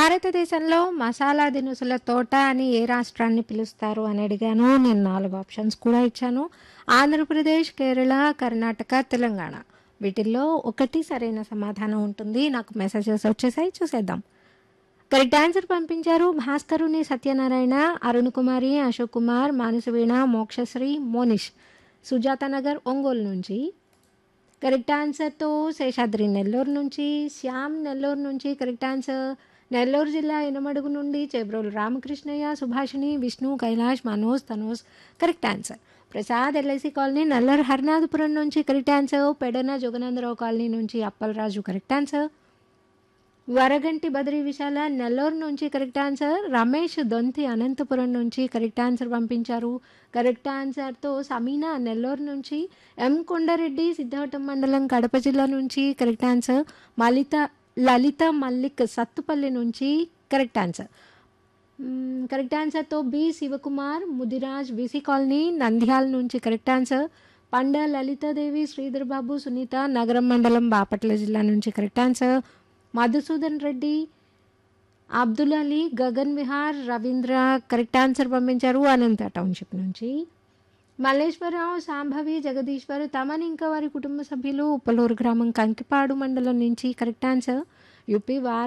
భారతదేశంలో మసాలా దినుసుల తోట అని ఏ రాష్ట్రాన్ని పిలుస్తారు అని అడిగాను నేను నాలుగు ఆప్షన్స్ కూడా ఇచ్చాను ఆంధ్రప్రదేశ్ కేరళ కర్ణాటక తెలంగాణ వీటిల్లో ఒకటి సరైన సమాధానం ఉంటుంది నాకు మెసేజెస్ వచ్చేసాయి చూసేద్దాం కరెక్ట్ ఆన్సర్ పంపించారు భాస్కరుని సత్యనారాయణ అరుణ్ కుమారి అశోక్ కుమార్ మానసవీణ మోక్షశ్రీ మోనిష్ సుజాత నగర్ ఒంగోలు నుంచి కరెక్ట్ ఆన్సర్తో శేషాద్రి నెల్లూరు నుంచి శ్యామ్ నెల్లూరు నుంచి కరెక్ట్ ఆన్సర్ నెల్లూరు జిల్లా ఇనమడుగు నుండి Chebrolu Ramakrishnaiah Subhashini Vishnu Kailash Manoj Tanoj correct answer Prasad LIC colony Nallar Harnathapuram నుంచి correct answer Pedana Jaganandarao colony నుంచి అప్పలరాజు కరెక్ట్ ఆన్సర్ వరగంటి బద్రి విశాల నెల్లూరు నుంచి కరెక్ట్ ఆన్సర్ రమేష్ దొంతి అనంతపురం నుంచి కరెక్ట్ ఆన్సర్ పంపించారు కరెక్ట్ ఆన్సర్తో సమీనా నెల్లూరు నుంచి ఎం కొండారెడ్డి సిద్ధావటం మండలం కడప జిల్లా నుంచి కరెక్ట్ ఆన్సర్ మలిత లలిత మల్లిక్ సత్తుపల్లి నుంచి కరెక్ట్ ఆన్సర్ మ్మ్, కరెక్ట్ ఆన్సర్తో B Shivakumar Mudiraj BC colony Nandyal నుంచి కరెక్ట్ ఆన్సర్ పండ లలితాదేవి శ్రీధర్ బాబు సునీత నగరం మండలం బాపట్ల జిల్లా నుంచి correct answer Madhusudan Reddy Abdul Ali Gagan Vihar Ravindra correct answer పంపించారు అనంత టౌన్షిప్ నుంచి మల్లేశ్వరరావు సాంభవి జగదీశ్వర్ తమన్ ఇంకా వారి కుటుంబ సభ్యులు ఉప్పలూరు గ్రామం కంకిపాడు మండలం నుంచి కరెక్ట్ ఆన్సర్ యూపీ వార్